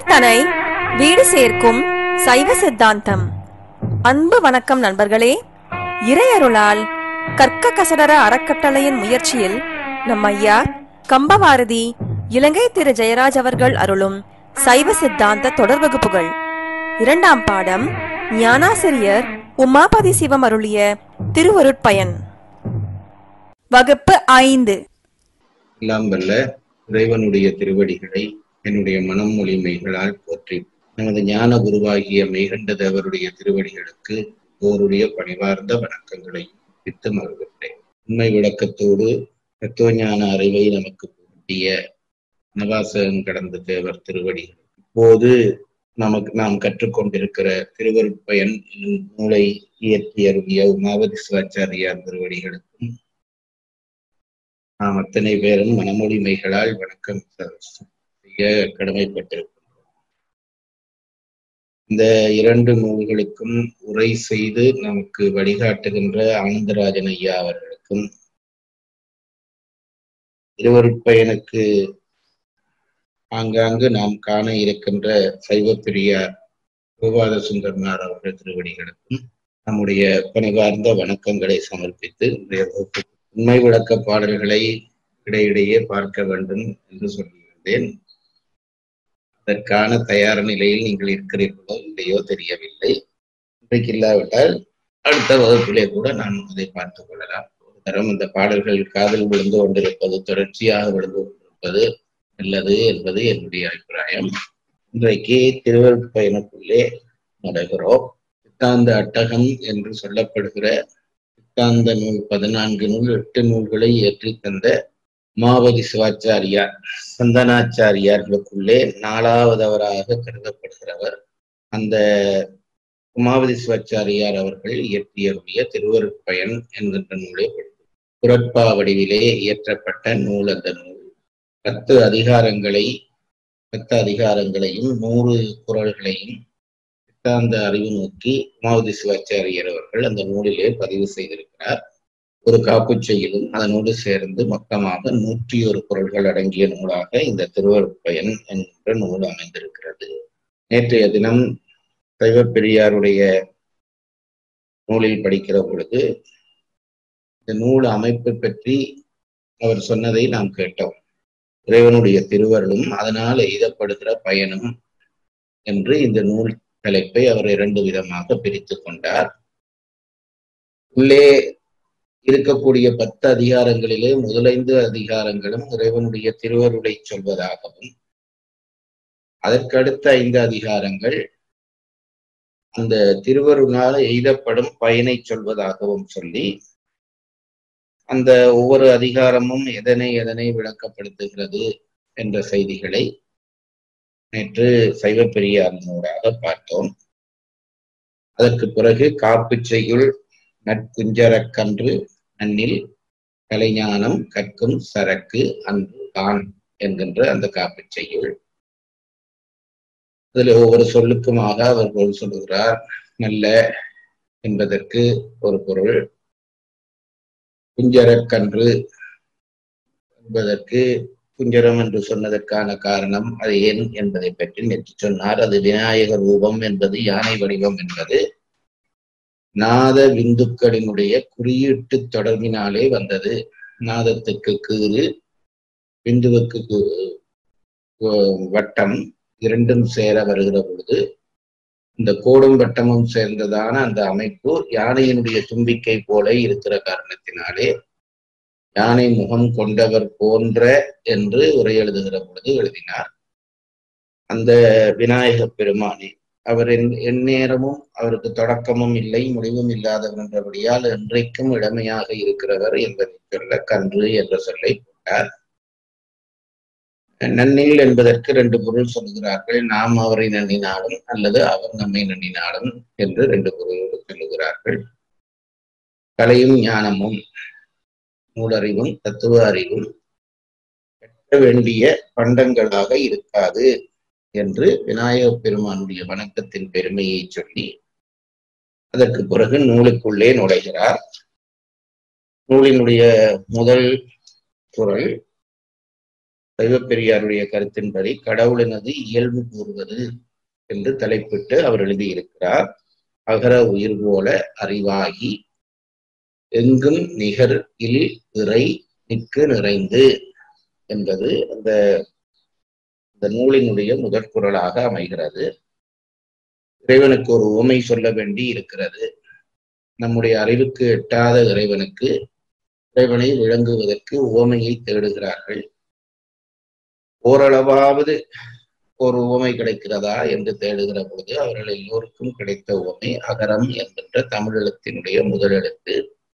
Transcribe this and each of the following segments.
இல்லத்தனை வீடு சேர்க்கும் சைவ சித்தாந்தம் அன்பு வணக்கம் நண்பர்களே இறையருளால் கற்க கசடர அறக்கட்டளையின் முயற்சியில் நம் ஐயா கம்பவாரதி இலங்கை திரு ஜெயராஜ் அவர்கள் அருளும் சைவ சித்தாந்த தொடர் வகுப்புகள் இரண்டாம் பாடம் ஞானாசிரியர் உமாபதி சிவம் அருளிய திருவருட்பயன் வகுப்பு ஐந்து எல்லாம் வல்ல இறைவனுடைய திருவடிகளை என்னுடைய மனம் மொழிமைகளால் போற்றி நமது ஞான குருவாகிய மெய்கண்ட தேவருடைய திருவடிகளுக்கு ஓருடைய பணிவார்ந்த வணக்கங்களை வித்து மகிழ்கின்றேன் உண்மை விளக்கத்தோடு தத்துவஞான அறிவை நமக்கு புகட்டிய நவாசகன் கடந்த தேவர் திருவடிகள் இப்போது நமக்கு நாம் கற்றுக்கொண்டிருக்கிற திருவருட்பயன் என்னும் நூலை இயற்றி அருளிய உமாவதி சிவாச்சாரியார் திருவடிகளுக்கும் நாம் அத்தனை பேரும் மனமொழிமைகளால் வணக்கம் செய்ய கடமைப்பட்டிருக்கின்றோம் இந்த இரண்டு நூல்களுக்கும் உரை செய்து நமக்கு வழிகாட்டுகின்ற ஆனந்தராஜன் ஐயா அவர்களுக்கும் திருவருட்பயனுக்கு ஆங்காங்கு நாம் காண இருக்கின்ற சைவ பெரியார் கோபால சுந்தரனார் அவர்கள் திருவடிகளுக்கும் நம்முடைய பணிவார்ந்த வணக்கங்களை சமர்ப்பித்து இன்றைய வகுப்புக்கு உண்மை விளக்க பாடல்களை இடையிடையே பார்க்க வேண்டும் என்று சொல்லியிருந்தேன் அதற்கான தயார் நிலையில் நீங்கள் இருக்கிறீர்களோ இல்லையோ தெரியவில்லை இன்றைக்கு இல்லாவிட்டால் அடுத்த வகுப்பிலே கூட நான் அதை பார்த்துக் கொள்ளலாம் ஒரு தரம் இந்த பாடல்கள் காதில் விழுந்து கொண்டிருப்பது தொடர்ச்சியாக விழுந்து கொண்டிருப்பது நல்லது என்பது என்னுடைய அபிப்பிராயம் இன்றைக்கு திருவள்ளுவர் பயணக்குள்ளே நடைகிறோம் சித்தாந்த அட்டகம் என்று சொல்லப்படுகிற சித்தாந்த நூல் பதினான்கு நூல் எட்டு நூல்களை ஏற்றி தந்த மாவதி சிவாச்சாரியார் சந்தனாச்சாரியார்களுக்குள்ளே நாலாவதவராக கருதப்படுகிறவர் அந்த உமாவதி சிவாச்சாரியார் அவர்கள் இயற்றியருடைய திருவருட்பயன் என்கின்ற நூலை புரட்பா வடிவிலே இயற்றப்பட்ட நூல் அந்த நூல் பத்து அதிகாரங்களை பத்து அதிகாரங்களையும் நூறு குரல்களையும் சித்தாந்த அறிவு நோக்கி உமாவதி சிவாச்சாரியர் அவர்கள் அந்த நூலிலே பதிவு செய்திருக்கிறார் ஒரு காப்புச்செய்யிலும் அதனோடு சேர்ந்து மொத்தமாக நூற்றி ஒரு குரல்கள் அடங்கிய நூலாக இந்த திருவருட்பயன் என்கின்ற நூல் அமைந்திருக்கிறது நேற்றைய தினம் சைவ பெரியாருடைய நூலில் படிக்கிற பொழுது இந்த நூல் அமைப்பு பற்றி அவர் சொன்னதை நாம் கேட்டோம் இறைவனுடைய திருவருளும் அதனால் எய்தப்படுகிற பயனும் என்று இந்த நூல் தலைப்பை அவர் இரண்டு விதமாக பிரித்து கொண்டார் உள்ளே இருக்கக்கூடிய பத்து அதிகாரங்களிலே முதலைந்து அதிகாரங்களும் இறைவனுடைய திருவருளை சொல்வதாகவும் அதற்கடுத்த ஐந்து அதிகாரங்கள் அந்த திருவருளால் எய்தப்படும் பயனை சொல்வதாகவும் சொல்லி அந்த ஒவ்வொரு அதிகாரமும் எதனை எதனை விளக்கப்படுத்துகிறது என்ற செய்திகளை நேற்று சைவ பெரியார் நூறாக பார்த்தோம் அதற்கு பிறகு காப்பு செய்யுள் நற்குஞ்சரக்கன்று நன்னில் கலைஞானம் கற்கும் சரக்கு அன்பு தான் என்கின்ற அந்த காப்பு செய்யுள் அதில் ஒவ்வொரு சொல்லுக்குமாக அவர் பொருள் சொல்லுகிறார் நல்ல என்பதற்கு ஒரு பொருள் குஞ்சரக்கன்று என்பதற்கு குஞ்சரம் என்று சொன்னதற்கான காரணம் அது ஏன் என்பதை பற்றி நேற்று சொன்னார் அது விநாயக ரூபம் என்பது யானை வடிவம் என்பது நாத விந்துக்களினுடைய குறியீட்டு தொடர்பினாலே வந்தது நாதத்துக்கு கீறு விந்துவுக்கு வட்டம் இரண்டும் சேர வருகிற பொழுது இந்த கோடும் வட்டமும் சேர்ந்ததான அந்த அமைப்பு யானையினுடைய தும்பிக்கை போல இருக்கிற காரணத்தினாலே யானை முகம் கொண்டவர் போன்ற என்று உரை எழுதுகிற பொழுது எழுதினார் அந்த விநாயக பெருமானே அவர் எந்நேரமும் அவருக்கு தொடக்கமும் இல்லை முடிவும் இல்லாதவர் என்றபடியால் என்றைக்கும் இளமையாக இருக்கிறவர் என்பதை சொல்ல கன்று என்ற சொல்லை போட்டார் நன்னில் என்பதற்கு ரெண்டு பொருள் சொல்லுகிறார்கள் நாம் அவரை நன்னினாலும் அல்லது அவர் நம்மை நன்னினாலும் என்று ரெண்டு பொருளோடு சொல்லுகிறார்கள் கலையும் ஞானமும் நூலறிவும் தத்துவ அறிவும் கட்ட வேண்டிய பண்டங்களாக இருக்காது என்று விநாயக பெருமானுடைய வணக்கத்தின் பெருமையை சொல்லி அதற்கு பிறகு நூலுக்குள்ளே நுழைகிறார் நூலினுடைய முதல் குரல் சைவப்பெரியாருடைய கருத்தின்படி கடவுளினது இயல்பு கூறுவது என்று தலைப்பிட்டு அவர் எழுதியிருக்கிறார் அகர உயிர் போல அறிவாகி எங்கும் நிகர் இல் இறை நிற்கு நிறைந்து என்பது அந்த இந்த நூலினுடைய முதற் குரலாக அமைகிறது இறைவனுக்கு ஒரு உவமை சொல்ல வேண்டி இருக்கிறது நம்முடைய அறிவுக்கு எட்டாத இறைவனுக்கு இறைவனை விளங்குவதற்கு உவமையை தேடுகிறார்கள் ஓரளவாவது ஒரு உவமை கிடைக்கிறதா என்று தேடுகிற பொழுது அவர்கள் எல்லோருக்கும் கிடைத்த உவமை அகரம் என்கின்ற தமிழெழுத்தினுடைய முதல் எழுத்து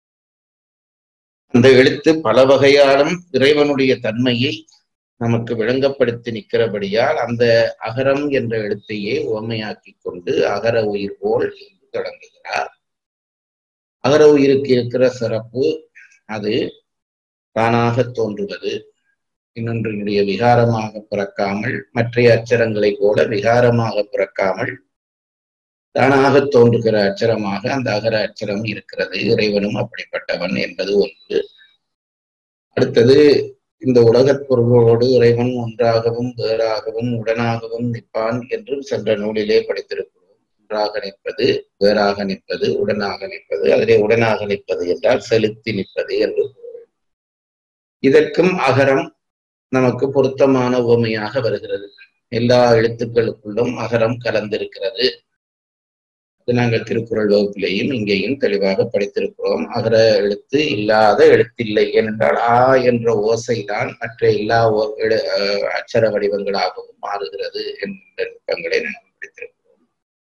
அந்த எழுத்து பல வகையாலும் இறைவனுடைய தன்மையை நமக்கு விளங்கப்படுத்தி நிற்கிறபடியால் அந்த அகரம் என்ற எழுத்தையே உவமையாக்கி கொண்டு அகர உயிர் போல் என்று தொடங்குகிறார் அகர உயிருக்கு இருக்கிற சிறப்பு அது தானாக தோன்றுவது இன்னொன்றினுடைய விகாரமாக பிறக்காமல் மற்றைய அச்சரங்களைப் போல விகாரமாக பிறக்காமல் தானாக தோன்றுகிற அச்சரமாக அந்த அகர அச்சரம் இருக்கிறது இறைவனும் அப்படிப்பட்டவன் என்பது ஒன்று அடுத்தது இந்த உலகப் பொருளோடு இறைவன் ஒன்றாகவும் வேறாகவும் உடனாகவும் நிற்பான் என்றும் சென்ற நூலிலே படித்திருக்கிறோம் ஒன்றாக நிற்பது வேறாக நிற்பது உடனாக நிற்பது அதிலே உடனாக நிற்பது என்றால் செலுத்தி நிற்பது என்று பொருள் இதற்கும் அகரம் நமக்கு பொருத்தமான உவமையாக வருகிறது எல்லா எழுத்துக்களுக்குள்ளும் அகரம் கலந்திருக்கிறது அது நாங்கள் திருக்குறள் வகுப்பிலேயும் இங்கேயும் தெளிவாக படித்திருக்கிறோம் அகர எழுத்து இல்லாத எழுத்தில்லை ஏனென்றால் ஆ என்ற ஓசைதான் மற்ற எல்லா ஓ- எழு- அஹ் அச்சர வடிவங்களாகவும் மாறுகிறது என்ற நுட்பங்களை நாங்கள் படித்திருக்கிறோம்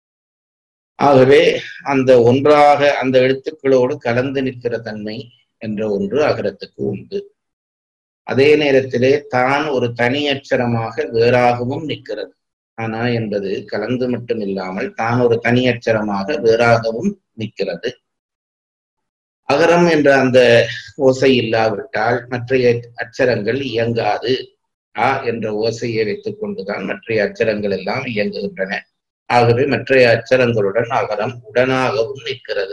ஆகவே அந்த ஒன்றாக அந்த எழுத்துக்களோடு கலந்து நிற்கிற தன்மை என்ற ஒன்று அகரத்துக்கு உண்டு அதே நேரத்திலே தான் ஒரு தனி அச்சரமாக வேறாகவும் நிற்கிறது ஆனா என்பது கலந்து மட்டும் இல்லாமல் தான் ஒரு தனி அச்சரமாக வேறாகவும் நிற்கிறது அகரம் என்ற அந்த ஓசை இல்லாவிட்டால் மற்றைய அச்சரங்கள் இயங்காது ஆ என்ற ஓசையை வைத்துக் கொண்டுதான் மற்றைய அச்சரங்கள் எல்லாம் இயங்குகின்றன ஆகவே மற்றைய அச்சரங்களுடன் அகரம் உடனாகவும் நிற்கிறது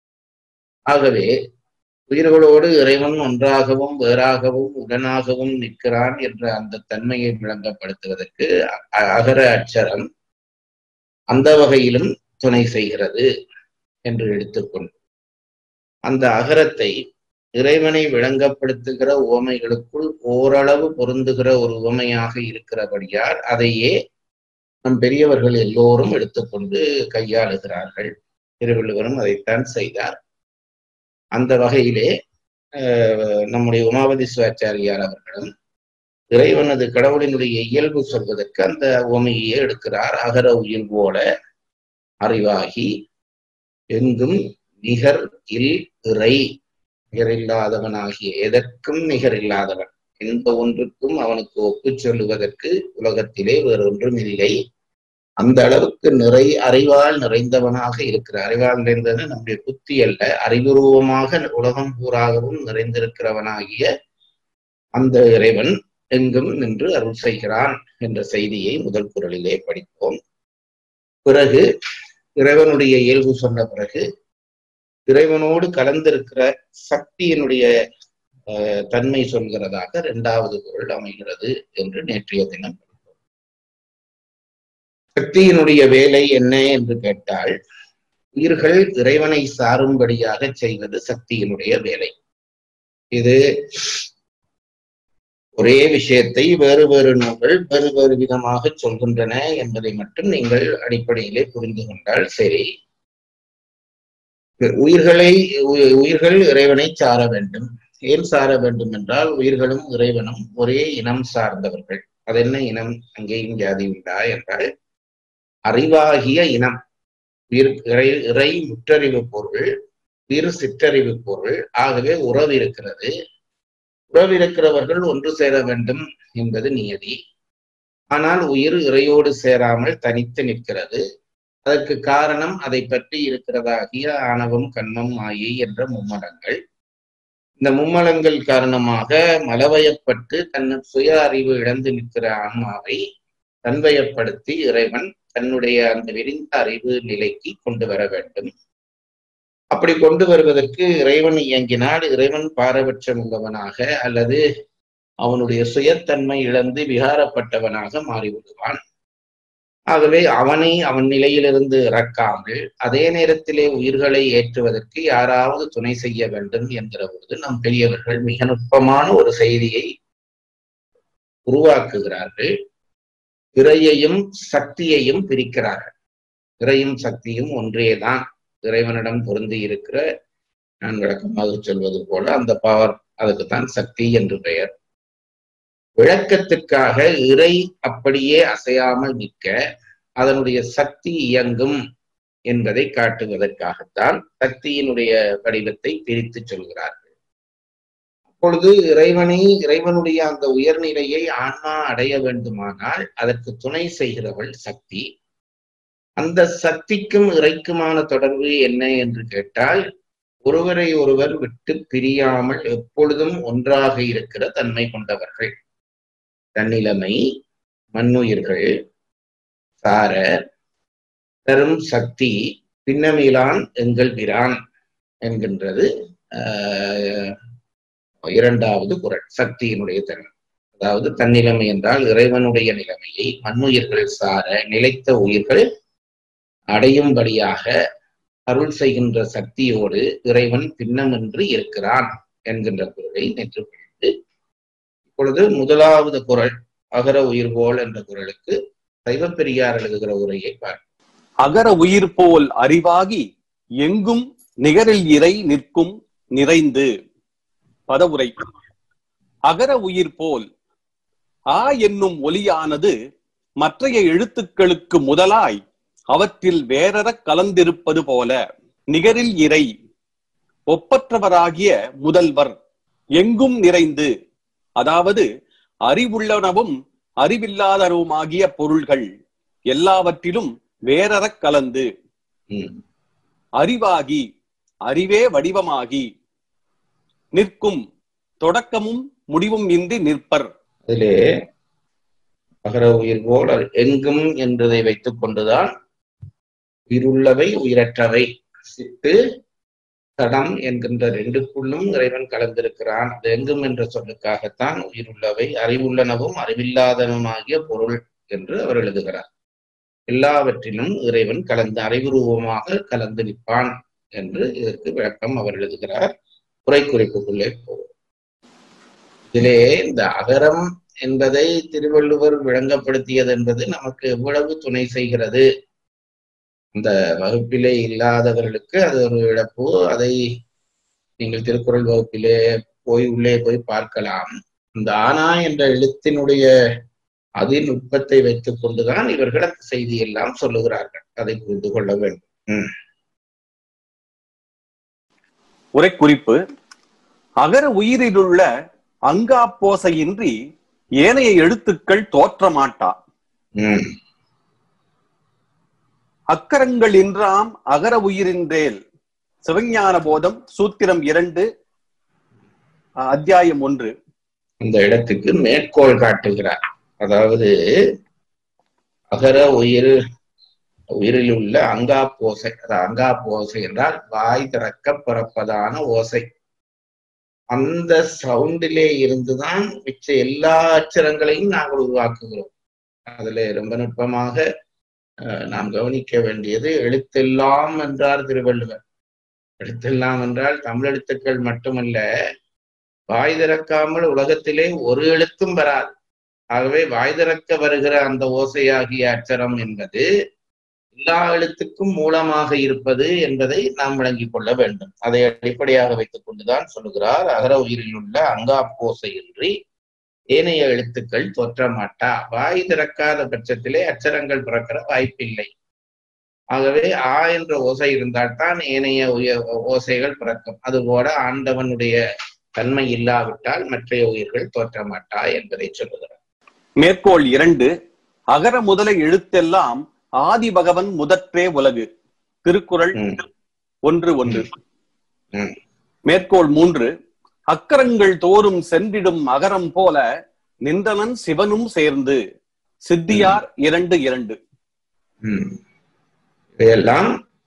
ஆகவே உயிர்களோடு இறைவன் ஒன்றாகவும் வேறாகவும் உடனாகவும் நிற்கிறான் என்ற அந்த தன்மையை விளங்கப்படுத்துவதற்கு அ- அகர அச்சரம் அந்த வகையிலும் துணை செய்கிறது என்று எடுத்துக்கொண்டு அந்த அகரத்தை இறைவனை விளங்கப்படுத்துகிற உவமைகளுக்குள் ஓரளவு பொருந்துகிற ஒரு உவமையாக இருக்கிறபடியால் அதையே நம் பெரியவர்கள் எல்லோரும் எடுத்துக்கொண்டு கையாளுகிறார்கள் திருவள்ளுவரும் அதைத்தான் செய்தார் அந்த வகையிலே அஹ், நம்முடைய உமாபதி சிவாச்சாரியார் அவர்களும் இறைவனது கடவுளினுடைய இயல்பு சொல்வதற்கு அந்த உவமையே எடுக்கிறார் அகர உயிர் போல அறிவாகி எங்கும் நிகர் இல் இறை நிகரில்லாதவனாகிய எதற்கும் நிகர் இல்லாதவன் எந்த ஒன்றுக்கும் அவனுக்கு ஒப்புச் சொல்லுவதற்கு உலகத்திலே வேறொன்றும் இல்லை அந்த அளவுக்கு நிறை அறிவால் நிறைந்தவனாக இருக்கிற அறிவால் நிறைந்தது நம்முடைய புத்தி அல்ல அறிவுருவமாக உலகம் பூராகவும் நிறைந்திருக்கிறவனாகிய அந்த இறைவன் எங்கும் நின்று அருள் செய்கிறான் என்ற செய்தியை முதல் குரலிலே படிப்போம் பிறகு இறைவனுடைய இயல்பு சொன்ன பிறகு இறைவனோடு கலந்திருக்கிற சக்தியினுடைய அஹ், தன்மை சொல்கிறதாக இரண்டாவது குரல் அமைகிறது என்று நேற்றைய தினம் படித்தோம் சக்தியினுடைய வேலை என்ன என்று கேட்டால் உயிர்கள் இறைவனை சாரும்படியாக செய்வது சக்தியினுடைய வேலை இது ஒரே விஷயத்தை வேறு வேறு நூல்கள் வேறு வேறு விதமாக சொல்கின்றன என்பதை மட்டும் நீங்கள் அடிப்படையிலே புரிந்து கொண்டால் சரி உயிர்களை உ- உயிர்கள் இறைவனை சார வேண்டும் ஏன் சார வேண்டும் என்றால் உயிர்களும் இறைவனும் ஒரே இனம் சார்ந்தவர்கள் அது என்ன இனம் அங்கேயும் ஜாதி உண்டா என்றால் அறிவாகிய இனம் உயிர் இறை இறை முற்றறிவு பொருள் உயிர் சிற்றறிவு பொருள் ஆகவே உறவு இருக்கிறது உறவு இருக்கிறவர்கள் ஒன்று சேர வேண்டும் என்பது நியதி ஆனால் உயிர் இறையோடு சேராமல் தனித்து நிற்கிறது அதற்கு காரணம் அதை பற்றி இருக்கிறதாகிய ஆணவம் கண்மம் மாயை என்ற மும்மலங்கள் இந்த மும்மலங்கள் காரணமாக மலவயப்பட்டு தன் சுய அறிவு இழந்து நிற்கிற ஆன்மாவை தன்வயப்படுத்தி இறைவன் தன்னுடைய அந்த விரிந்த அறிவு நிலைக்கு கொண்டு வர வேண்டும் அப்படி கொண்டு வருவதற்கு இறைவன் இயங்கினால் இறைவன் பாரபட்சம் உள்ளவனாக அல்லது அவனுடைய சுயத்தன்மை இழந்து விகாரப்பட்டவனாக மாறிவிடுவான் ஆகவே அவனை அவன் நிலையிலிருந்து இறக்காமல் அதே நேரத்திலே உயிர்களை ஏற்றுவதற்கு யாராவது துணை செய்ய வேண்டும் என்கிற பொழுது நம் பெரியவர்கள் மிக நுட்பமான ஒரு செய்தியை உருவாக்குகிறார்கள் இறையையும் சக்தியையும் பிரிக்கிறார்கள் இறையும் சக்தியும் ஒன்றேதான் இறைவனிடம் பொருந்தி இருக்கிற நான் விளக்கமாக சொல்வது போல அந்த பவர் அதுக்குத்தான் சக்தி என்று பெயர் விளக்கத்துக்காக இறை அப்படியே அசையாமல் நிற்க அதனுடைய சக்தி இயங்கும் என்பதை காட்டுவதற்காகத்தான் சக்தியினுடைய வடிவத்தை பிரித்து சொல்கிறார்கள் அப்பொழுது இறைவனை இறைவனுடைய அந்த உயர்நிலையை ஆன்மா அடைய வேண்டுமானால் அதற்கு துணை செய்கிறவள் சக்தி அந்த சக்திக்கும் இறைக்குமான தொடர்பு என்ன என்று கேட்டால் ஒருவரை ஒருவர் விட்டு பிரியாமல் எப்பொழுதும் ஒன்றாக இருக்கிற தன்மை கொண்டவர்கள் தன்னிலைமை மண்ணுயிர்கள் சார தரும் சக்தி பின்னமிலான் எங்கள் பிரான் என்கின்றது ஆஹ் இரண்டாவது குரல் சக்தியினுடைய தன்மை அதாவது தன்னிலைமை என்றால் இறைவனுடைய நிலைமையை மண்ணுயிர்கள் சார நிலைத்த உயிர்கள் அடையும்படியாக அருள் செய்கின்ற சக்தியோடு இறைவன் பின்னமின்றி இருக்கிறான் என்கின்ற குரலை நேற்று படித்து இப்பொழுது முதலாவது குரல் அகர உயிர்கோள் என்ற குரலுக்கு சைவப்பெரியார் எழுதுகிற உரையை பார்ப்போம் அகர உயிர் போல் அறிவாகி எங்கும் நிகரில் இறை நிற்கும் நிறைந்து பதவுரை அகர உயிர் போல் ஆ என்னும் ஒலியானது மற்றைய எழுத்துக்களுக்கு முதலாய் அவற்றில் வேறறக் கலந்திருப்பது போல நிகரில் இறை ஒப்பற்றவராகிய முதல்வர் எங்கும் நிறைந்து அதாவது அறிவுள்ளனவும் அறிவில்லாதனவுமாகிய பொருள்கள் எல்லாவற்றிலும் வேறறக் கலந்து ம், அறிவாகி அறிவே வடிவமாகி நிற்கும் தொடக்கமும் முடிவும் இன்றி நிற்பர் அதிலே அகர உயிர் போல் எங்கும் என்பதை வைத்துக் கொண்டுதான் உயிருள்ளவை உயிரற்றவை சித்து தடம் என்கின்ற ரெண்டுக்குள்ளும் இறைவன் கலந்திருக்கிறான் அது எங்கும் என்ற சொல்லுக்காகத்தான் உயிருள்ளவை அறிவுள்ளனவும் அறிவில்லாதனவுமாகிய பொருள் என்று அவர் எழுதுகிறார் எல்லாவற்றிலும் இறைவன் கலந்து அறிவுருவமாக கலந்து நிற்பான் என்று இதற்கு விளக்கம் அவர் எழுதுகிறார் குறை குறிப்புக்குள்ளே போகும் இதிலே இந்த அகரம் என்பதை திருவள்ளுவர் விளங்கப்படுத்தியது என்பது நமக்கு எவ்வளவு துணை செய்கிறது இந்த வகுப்பிலே இல்லாதவர்களுக்கு அது ஒரு இழப்பு அதை நீங்கள் திருக்குறள் வகுப்பிலே போய் உள்ளே போய் பார்க்கலாம் இந்த ஆனா என்ற எழுத்தினுடைய அதில் நுட்பத்தை வைத்துக் கொண்டுதான் இவர்கள் அந்த செய்தியெல்லாம் சொல்லுகிறார்கள் அதை புரிந்து கொள்ள வேண்டும் உரை குறிப்பு அகர உயிரிலுள்ள அங்காப்போசையின்றி ஏனைய எழுத்துக்கள் தோற்றமாட்டா உம் அக்கரங்கள் இன்றாம் அகர உயிரின்றேல் சிவஞான போதம் சூத்திரம் இரண்டு அஹ், அத்தியாயம் ஒன்று இந்த இடத்துக்கு மேற்கோள் காட்டுகிறார் அதாவது அகர உயிர் உயிரில் உள்ள அங்காப்போசை அது அங்காப்போசை என்றால் வாய் திறக்க பிறப்பதான ஓசை அந்த சவுண்டிலே இருந்துதான் மிச்ச எல்லா அச்சரங்களையும் நாங்கள் உருவாக்குகிறோம் அதுல ரொம்ப நுட்பமாக அஹ், நாம் கவனிக்க வேண்டியது எழுத்தெல்லாம் என்றார் திருவள்ளுவர் எழுத்தெல்லாம் என்றால் தமிழ் எழுத்துக்கள் மட்டுமல்ல வாய் திறக்காமல் உலகத்திலே ஒரு எழுத்தும் வராது ஆகவே வாய் திறக்க வருகிற அந்த ஓசையாகிய அச்சரம் என்பது எல்லா எழுத்துக்கும் மூலமாக இருப்பது என்பதை நாம் விளங்கிக் கொள்ள வேண்டும் அதை அடிப்படையாக வைத்துக் கொண்டுதான் சொல்லுகிறார் அகர உயிரில் உள்ள அங்காப்போசையின்றி ஏனைய எழுத்துக்கள் தோற்றமாட்டா வாய் திறக்காத பட்சத்திலே அச்சரங்கள் பிறக்கிற வாய்ப்பில்லை ஆகவே ஆ என்ற ஓசை இருந்தால்தான் ஏனைய உய ஓசைகள் பிறக்கும் அதுபோல ஆண்டவனுடைய தன்மை இல்லாவிட்டால் மற்றைய உயிர்கள் தோற்றமாட்டா என்பதை சொல்லுகிறார் மேற்கோள் இரண்டு அகர முதல எழுத்தெல்லாம் ஆதி பகவன் முதற்றே உலகு திருக்குறள் ம், ஒன்று ஒன்று ம், மேற்கோள் மூன்று அக்கரங்கள் தோறும் சென்றிடும் அகரம் போல நின்றனன் சிவனும் சேர்ந்து சித்தியார் இரண்டு இரண்டு ம். இதையெல்லாம்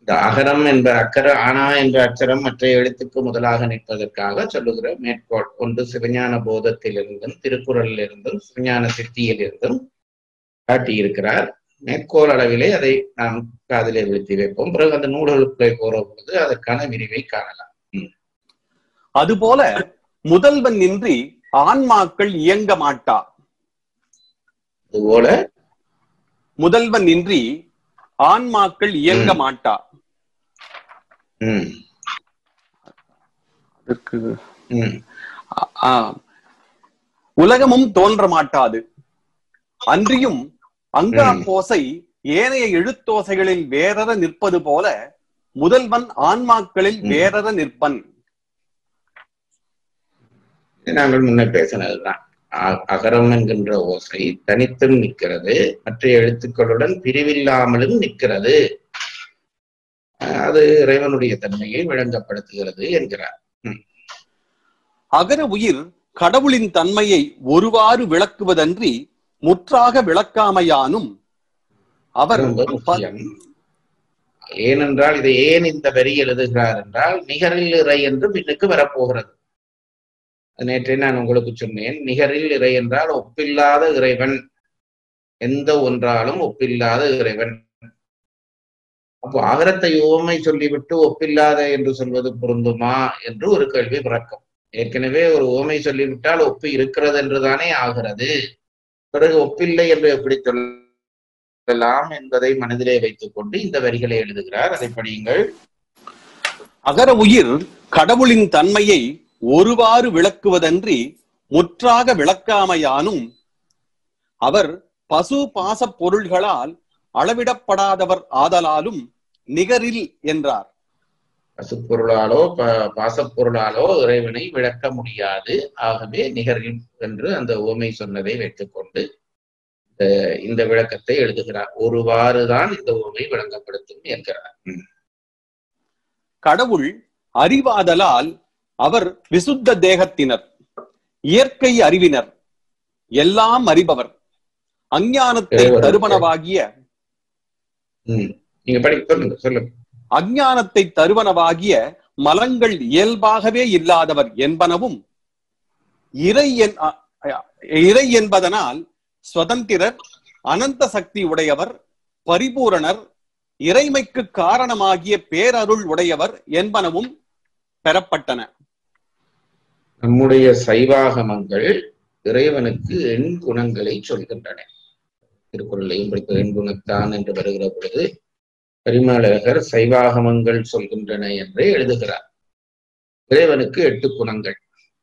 இந்த அகரம் என்ற அக்கர ஆனா என்ற அச்சரம் மற்ற எழுத்துக்கு முதலாக நிற்பதற்காக சொல்லுகிற மேற்கோள் ஒன்று சிவஞான போதத்திலிருந்தும் திருக்குறளிலிருந்தும் சிவஞான சித்தியிலிருந்தும் காட்டியிருக்கிறார் மேற்கோள் அளவிலே அதை நாம் காதிலே விழுத்தி வைப்போம் பிறகு அந்த நூல்களுக்குள்ளே போற பொழுது அதற்கான விரிவை காணலாம் அதுபோல முதல்வன் இன்றி ஆன்மாக்கள் இயங்க மாட்டா அதுபோல முதல்வன் இன்றி ஆன்மாக்கள் இயங்க மாட்டா ம், அதற்கு ம், ஆ- ஆ. உலகமும் தோன்ற மாட்டாது அன்றியும் அங்கா ம். போசை ஏனைய எழுத்தோசைகளில் வேறற நிற்பது போல முதல்வன் ஆன்மாக்களில் ம். வேறற நிற்பன் இது நாங்கள் முன்ன பேசினதுதான் அ- அகரம் என்கின்ற ஓசை தனித்தும் நிற்கிறது மற்ற எழுத்துக்களுடன் பிரிவில்லாமலும் நிற்கிறது அஹ் அது இறைவனுடைய தன்மையை விளங்கப்படுத்துகிறது என்கிறார் அகர உயிர் கடவுளின் தன்மையை ஒருவாறு விளக்குவதன்றி முற்றாக விளக்காமையானும் அவர் ரொம்ப முக்கியம் ஏனென்றால் இதை ஏன் இந்த வரி எழுதுகிறார் என்றால் நிகரில் இறை என்று பின்னுக்கு வரப்போகிறது அது நேற்றே நான் உங்களுக்கு சொன்னேன் நிகரில் இறை என்றால் ஒப்பில்லாத இறைவன் எந்த ஒன்றாலும் ஒப்பில்லாத இறைவன் அப்போ அகரத்தை உவமை சொல்லிவிட்டு ஒப்பில்லாத என்று சொல்வது பொருந்துமா என்று ஒரு கேள்வி பிறக்கும் ஏற்கனவே ஒரு உவமை சொல்லிவிட்டால் ஒப்பு இருக்கிறது என்றுதானே ஆகிறது பிறகு ஒப்பில்லை என்று எப்படி சொல்லலாம் என்பதை மனதிலே வைத்துக் கொண்டு இந்த வரிகளை எழுதுகிறார் அதை படியுங்கள் அகர உயிர் கடவுளின் தன்மையை ஒருவாறு விளக்குவதன்றி முற்றாக விளக்காமையானும் அவர் பசு பாசப் பொருள்களால் அளவிடப்படாதவர் ஆதலாலும் நிகரில் என்றார் பசுப்பொருளாலோ ப- பாசப்பொருளாலோ இறைவனை விளக்க முடியாது ஆகவே நிகரில் என்று அந்த உவமை சொன்னதை வைத்துக்கொண்டு இந்த- இந்த விளக்கத்தை எழுதுகிறார் ஒருவாறு தான் இந்த உவமை விளங்கப்படுத்தும் என்கிறார் ம். கடவுள் அறிவாதலால் அவர் விசுத்த தேகத்தினர் இயற்கை அறிவினர் எல்லாம் அறிபவர் அஞ்ஞானத்தை இறைவனுக்கு- தருவனவாகிய ம். நீங்க படி சொல்லுங்க சொல்லுங்க அஞ்ஞானத்தை தருவனவாகிய மலங்கள் இயல்பாகவே இல்லாதவர் என்பனவும் இறை என் அ- அ- இறை என்பதனால் சுதந்திரர் அனந்த சக்தி உடையவர் பரிபூரணர் இறைமைக்கு காரணமாகிய பேரருள் உடையவர் என்பனவும் பெறப்பட்டன நம்முடைய சைவாகமங்கள் இறைவனுக்கு எண் குணங்களை சொல்கின்றன திருக்குறளையும் படித்த எண் குணத்தான் என்று வருகிற பொழுது பரிமளகர் சைவாகமங்கள் சொல்கின்றன என்றே எழுதுகிறார் இறைவனுக்கு எட்டு குணங்கள்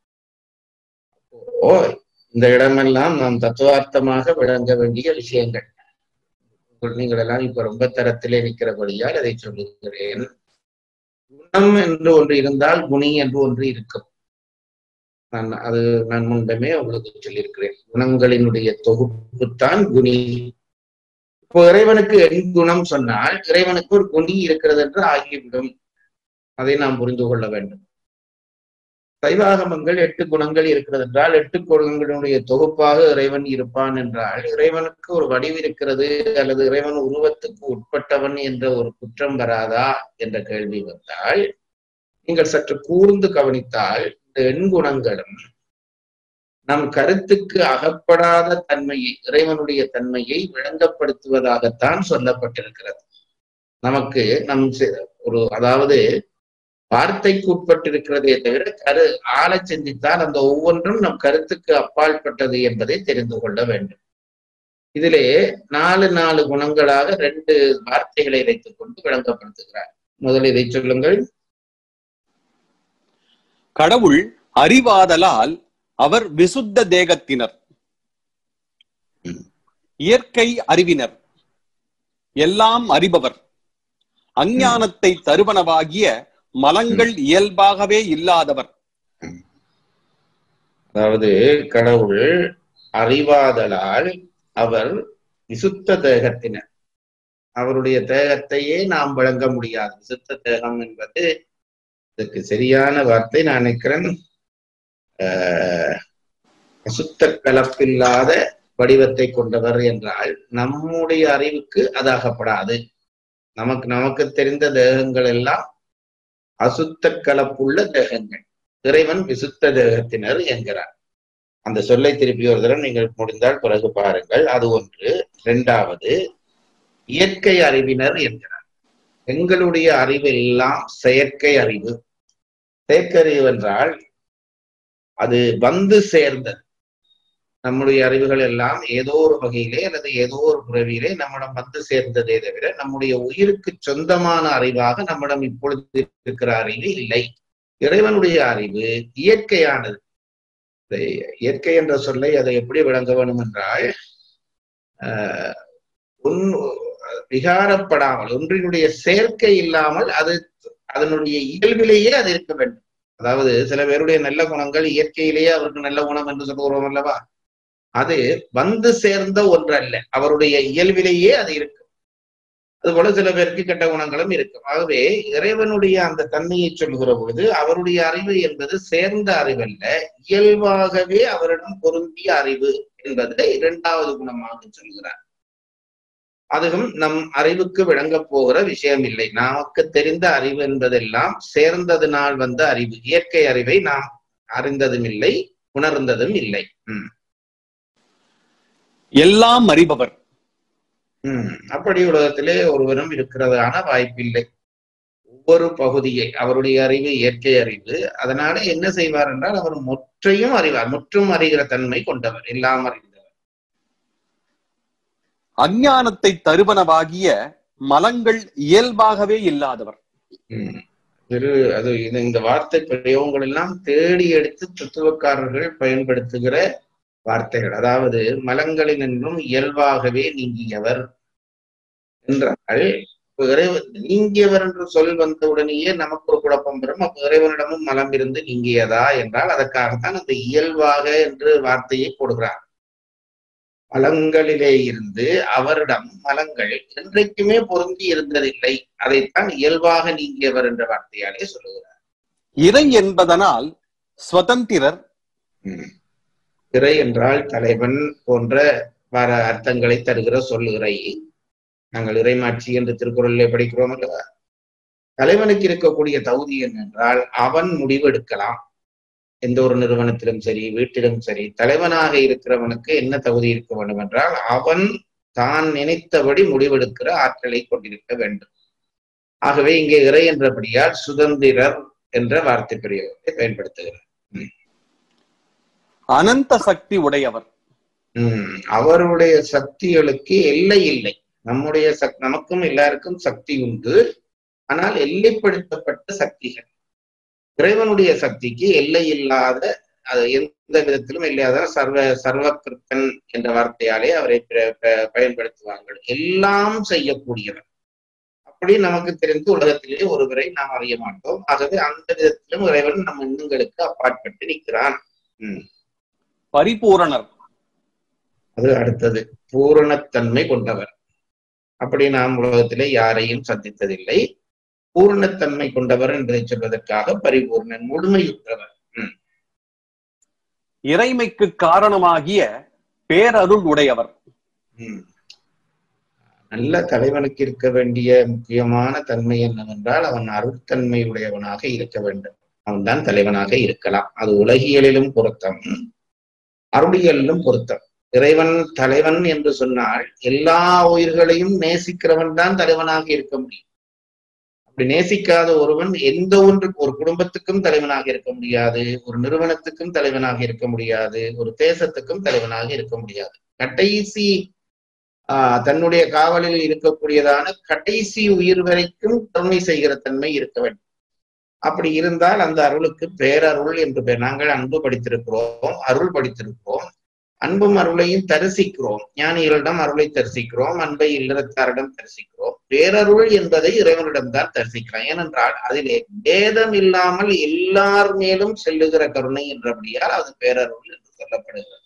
ஓ இந்த இடமெல்லாம் நாம் தத்துவார்த்தமாக விளங்க வேண்டிய விஷயங்கள் நீங்கள் எல்லாம் இப்ப ரொம்ப தரத்திலே நிற்கிறபடியால் அதை சொல்லுகிறேன் குணம் என்று ஒன்று இருந்தால் குணி என்று ஒன்று இருக்கும் நான் அது நான் முன்பமே உங்களுக்கு சொல்லியிருக்கிறேன் குணங்களினுடைய தொகுப்புத்தான் குணி இப்போ இறைவனுக்கு எண் குணம் சொன்னால் இறைவனுக்கு ஒரு குணி இருக்கிறது என்று ஆகிவிடும் அதை நாம் புரிந்து கொள்ள வேண்டும் சைவாகமங்கள் எட்டு குணங்கள் இருக்கிறது என்றால் எட்டு குணங்களுடைய தொகுப்பாக இறைவன் இருப்பான் என்றால் இறைவனுக்கு ஒரு வடிவு இருக்கிறது அல்லது இறைவன் உருவத்துக்கு உட்பட்டவன் என்ற ஒரு குற்றம் வராதா என்ற கேள்வி வந்தால் நீங்கள் சற்று கூர்ந்து கவனித்தால் இந்த எண்குணங்களும் நம் கருத்துக்கு அகப்படாத தன்மையை இறைவனுடைய தன்மையை விளங்கப்படுத்துவதாகத்தான் சொல்லப்பட்டிருக்கிறது நமக்கு நம் சி- ஒரு அதாவது வார்த்தைக்கு உட்பட்டிருக்கிறதே தவிர கரு ஆழ சிந்தித்தால் அந்த ஒவ்வொன்றும் நம் கருத்துக்கு அப்பாற்பட்டது என்பதை தெரிந்து கொள்ள வேண்டும் இதிலே நாலு நாலு குணங்களாக ரெண்டு வார்த்தைகளை வைத்துக் கொண்டு விளங்கப்படுத்துகிறார் முதல் இதை சொல்லுங்கள் கடவுள் அறிவாதலால் அவர் விசுத்த தேகத்தினர் ம். இயற்கை அறிவினர் எல்லாம் அறிபவர் அஞ்ஞானத்தை தருவனவாகிய மலங்கள் இயல்பாகவே இல்லாதவர் அதாவது கடவுள் அறிவாதலால் அவர் விசுத்த தேகத்தினர் அவருடைய தேகத்தையே நாம் வழங்க முடியாது விசுத்த தேகம் என்பது இதுக்கு சரியான வார்த்தை நான் நினைக்கிறேன் ஆஹ், அசுத்த கலப்பில்லாத வடிவத்தை கொண்டவர் என்றால் நம்முடைய அறிவுக்கு அது அகப்படாது நமக்கு நமக்கு தெரிந்த தேகங்கள் எல்லாம் அசுத்த கலப்புள்ள தேகங்கள் இறைவன் விசுத்த தேகத்தினர் என்கிறார் அந்த சொல்லை திருப்பி ஒரு தடவை நீங்கள் முடிந்தால் பிறகு பாருங்கள் அது ஒன்று இரண்டாவது இயற்கை அறிவினர் என்கிறார் எங்களுடைய அறிவு எல்லாம் செயற்கை அறிவு செயற்கை அறிவு என்றால் அது வந்து சேர்ந்தது நம்முடைய அறிவுகள் எல்லாம் ஏதோ ஒரு வகையிலே அல்லது ஏதோ ஒரு பிறவியிலே நம்மிடம் வந்து சேர்ந்ததே தவிர நம்முடைய உயிருக்கு சொந்தமான அறிவாக நம்மிடம் இப்பொழுது இருக்கிற அறிவு இல்லை இறைவனுடைய அறிவு இயற்கையானது இதை இயற்கை என்ற சொல்லை அதை எப்படி விளங்க வேண்டும் என்றால் ஆஹ் உன் விகாரப்படாமல் ஒன்றினுடைய சேர்க்கை இல்லாமல் அது அதனுடைய இயல்பிலேயே அது இருக்க வேண்டும் அதாவது சில பேருடைய நல்ல குணங்கள் இயற்கையிலேயே அவருக்கு நல்ல குணம் என்று சொல்லுகிறோம் அல்லவா அது வந்து சேர்ந்த ஒன்று அல்ல அவருடைய இயல்பிலேயே அது இருக்கும் அதுபோல சில பேருக்கு கெட்ட குணங்களும் இருக்கும் ஆகவே இறைவனுடைய அந்த தன்மையை சொல்லுகிற பொழுது அவருடைய அறிவு என்பது சேர்ந்த அறிவல்ல இயல்பாகவே அவரிடம் பொருந்திய அறிவு என்பதை இரண்டாவது குணமாக சொல்கிறார் அதுவும் நம் அறிவுக்கு விளங்கப் போகிற விஷயம் இல்லை நமக்கு தெரிந்த அறிவு என்பதெல்லாம் சேர்ந்ததினால் வந்த அறிவு இயற்கை அறிவை நாம் அறிந்ததும் இல்லை உணர்ந்ததும் இல்லை உம் எல்லாம் அறிபவர் உம் அப்படி உலகத்திலே ஒருவரும் இருக்கிறதான வாய்ப்பில்லை ஒவ்வொரு பகுதியை அவருடைய அறிவு இயற்கை அறிவு அதனால என்ன செய்வார் என்றால் அவர் முற்றையும் அறிவார் முற்றும் அறிகிற தன்மை கொண்டவர் எல்லாம் அறிந்தவர் அஞ்ஞானத்தை தருவனவாகிய மலங்கள் இயல்பாகவே இல்லாதவர் உம் திரு அது இது இந்த வார்த்தை பிரயோகங்கள் எல்லாம் தேடி எடுத்து தத்துவக்காரர்கள் பயன்படுத்துகிற வார்த்தைகள் அதாவது மலங்களினின்றும் இயல்பாகவே நீங்கியவர் என்றால் இப்ப இறைவன் நீங்கியவர் என்று சொல் வந்த உடனேயே நமக்கு ஒரு குழப்பம் வரும் அப்ப இறைவனிடமும் மலம் இருந்து நீங்கியதா என்றால் அதற்காகத்தான் அந்த இயல்பாக என்று வார்த்தையை போடுகிறார் மலங்களிலே இருந்து அவரிடம் மலங்கள் என்றைக்குமே பொருந்தி இருந்ததில்லை அதைத்தான் இயல்பாக நீங்கியவர் என்ற வார்த்தையாலே சொல்லுகிறார் இறை என்பதனால் சுதந்திரர் உம். இறை என்றால் தலைவன் போன்ற வர அர்த்தங்களை தருகிற சொல் இறை நாங்கள் இறைமாட்சி என்று திருக்குறளிலே படிக்கிறோம் அல்லவா தலைவனுக்கு இருக்கக்கூடிய தகுதி என்னென்றால் அவன் முடிவெடுக்கலாம் எந்த ஒரு நிறுவனத்திலும் சரி வீட்டிலும் சரி தலைவனாக இருக்கிறவனுக்கு என்ன தகுதி இருக்க வேண்டும் என்றால் அவன் தான் நினைத்தபடி முடிவெடுக்கிற ஆற்றலை கொண்டிருக்க வேண்டும் ஆகவே இங்கே இறை என்றபடியால் சுதந்திரர் என்ற வார்த்தை பிரயோகத்தை பயன்படுத்துகிறார் அனந்த சக்தி உடையவர் உம் அவருடைய சக்திகளுக்கு எல்லை இல்லை நம்முடைய சக் நமக்கும் எல்லாருக்கும் சக்தி உண்டு ஆனால் எல்லைப்படுத்தப்பட்ட சக்திகள் இறைவனுடைய சக்திக்கு எல்லை இல்லாத அது எந்த விதத்திலும் இல்லாத சர்வ சர்வகிருத்தன் என்ற வார்த்தையாலே அவரை பிர- ப- பயன்படுத்துவார்கள் எல்லாம் செய்யக்கூடியவர் அப்படி நமக்கு தெரிந்து உலகத்திலே ஒருவரை நாம் அறிய மாட்டோம் ஆகவே அந்த விதத்திலும் இறைவன் நம் எண்ணங்களுக்கு அப்பாற்பட்டு நிற்கிறான் உம் பரிபூரணர் அது அடுத்தது பூரணத்தன்மை கொண்டவர் அப்படி நாம் உலகத்திலே யாரையும் சந்தித்ததில்லை பூரணத்தன்மை கொண்டவர் என்பதை சொல்வதற்காக பரிபூர்ணன் முழுமையுற்றவர் இறைமைக்கு காரணமாகிய பேரருள் உடையவர் ம். நல்ல தலைவனுக்கு இருக்க வேண்டிய முக்கியமான தன்மை என்னவென்றால் அவன் அருட்தன்மை உடையவனாக இருக்க வேண்டும் அவன்தான் தலைவனாக இருக்கலாம் அது உலகியலிலும் பொருத்தம் அருளியலிலும் பொருத்தம் இறைவன் தலைவன் என்று சொன்னால் எல்லா உயிர்களையும் நேசிக்கிறவன் தான் தலைவனாக இருக்க முடியும் அப்படி நேசிக்காத ஒருவன் எந்த ஒன்று ஒரு குடும்பத்துக்கும் தலைவனாக இருக்க முடியாது ஒரு நிறுவனத்துக்கும் தலைவனாக இருக்க முடியாது ஒரு தேசத்துக்கும் தலைவனாக இருக்க முடியாது கடைசி ஆஹ் தன்னுடைய காவலில் இருக்கக்கூடியதான கடைசி உயிர் வரைக்கும் கருணை செய்கிற தன்மை இருக்க வேண்டும் அப்படி இருந்தால் அந்த அருளுக்கு பேரருள் என்று பெயர் நாங்கள் அன்பு படித்திருக்கிறோம் அருள் படித்திருக்கிறோம் அன்பும் அருளையும் தரிசிக்கிறோம் ஞானிகளிடம் அருளை தரிசிக்கிறோம் அன்பை இல்லறத்தாரிடம் தரிசிக்கிறோம் பேரருள் என்பதை இறைவனிடம்தான் தரிசிக்கிறோம் ஏனென்றால் அதிலே பேதம் இல்லாமல் எல்லார் மேலும் செல்லுகிற கருணை என்றபடியால் அது பேரருள் என்று சொல்லப்படுகிறது